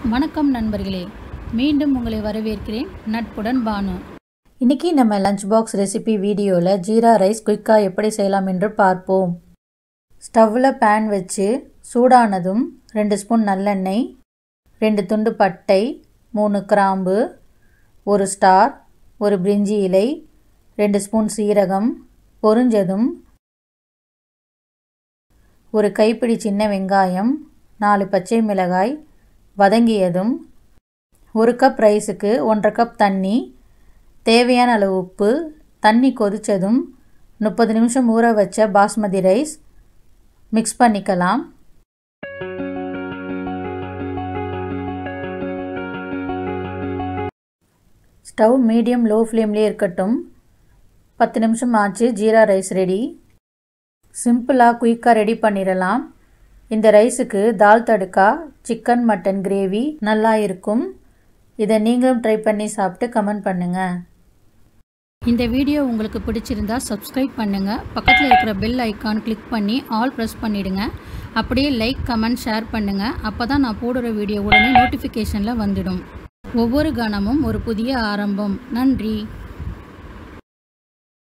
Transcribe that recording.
வணக்கம் நண்பர்களே மீண்டும் உங்களை வரவேற்கிறேன் நட்புடன் பானு இன்னைக்கு நம்ம லஞ்ச் பாக்ஸ் ரெசிபி வீடியோவில் ஜீரா ரைஸ் குயிக்காக எப்படி செய்யலாம் என்று பார்ப்போம் ஸ்டவ்வில் பேன் வச்சு சூடானதும் ரெண்டு ஸ்பூன் நல்லெண்ணெய் ரெண்டு துண்டு பட்டை மூணு கிராம்பு ஒரு ஸ்டார் ஒரு பிரிஞ்சி இலை ரெண்டு ஸ்பூன் சீரகம் பொரிஞ்சதும் ஒரு கைப்பிடி சின்ன வெங்காயம் நாலு பச்சை மிளகாய் வதங்கியதும் ஒரு கப் ரைஸுக்கு ஒன்றரை கப் தண்ணி தேவையான அளவு உப்பு தண்ணி கொதித்ததும் முப்பது நிமிஷம் ஊற வச்ச பாஸ்மதி ரைஸ் மிக்ஸ் பண்ணிக்கலாம் ஸ்டவ் மீடியம் லோ ஃப்ளேம்லேயே இருக்கட்டும் பத்து நிமிஷம் ஆச்சு ஜீரா ரைஸ் ரெடி சிம்பிளாக குயிக்காக ரெடி பண்ணிடலாம் இந்த ரைஸுக்கு தால் தடுக்கா சிக்கன் மட்டன் கிரேவி நல்லா இருக்கும் இதை நீங்களும் ட்ரை பண்ணி சாப்பிட்டு கமெண்ட் பண்ணுங்கள் இந்த வீடியோ உங்களுக்கு பிடிச்சிருந்தா சப்ஸ்கிரைப் பண்ணுங்க பக்கத்தில் இருக்கிற பெல் ஐக்கான் கிளிக் பண்ணி ஆல் ப்ரெஸ் பண்ணிடுங்க அப்படியே லைக் கமெண்ட் ஷேர் பண்ணுங்க அப்போ தான் நான் போடுற வீடியோ உடனே நோட்டிஃபிகேஷனில் வந்துடும் ஒவ்வொரு கணமும் ஒரு புதிய ஆரம்பம் நன்றி